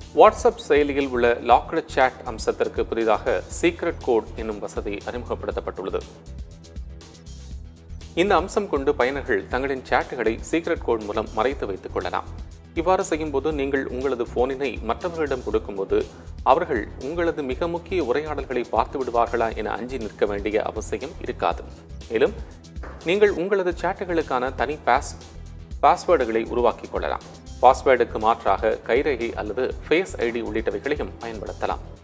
WhatsApp செயலியில் உள்ள logged chat அம்சத்திற்கு புதிதாக சீக்ரெட் கோட் என்னும் வசதி அறிமுகப்படுத்தப்பட்டுள்ளது இந்த அம்சம் கொண்டு பயனர்கள் தங்களின் சேட்டுகளை சீக்ரெட் கோட் மூலம் மறைத்து வைத்துக் கொள்ளலாம் இவ்வாறு செய்யும்போது நீங்கள் உங்களது போனினை மற்றவர்களிடம் கொடுக்கும்போது அவர்கள் உங்களது மிக முக்கிய உரையாடல்களை பார்த்து விடுவார்களா என அஞ்சி நிற்க வேண்டிய அவசியம் இருக்காது மேலும் நீங்கள் உங்களது சேட்டுகளுக்கான தனி பாஸ் பாஸ்வேர்டுகளை உருவாக்கிக் கொள்ளலாம் பாஸ்வேர்டுக்கு மாற்றாக கைரேகை அல்லது ஃபேஸ் ஐடி உள்ளிட்டவைகளையும் பயன்படுத்தலாம்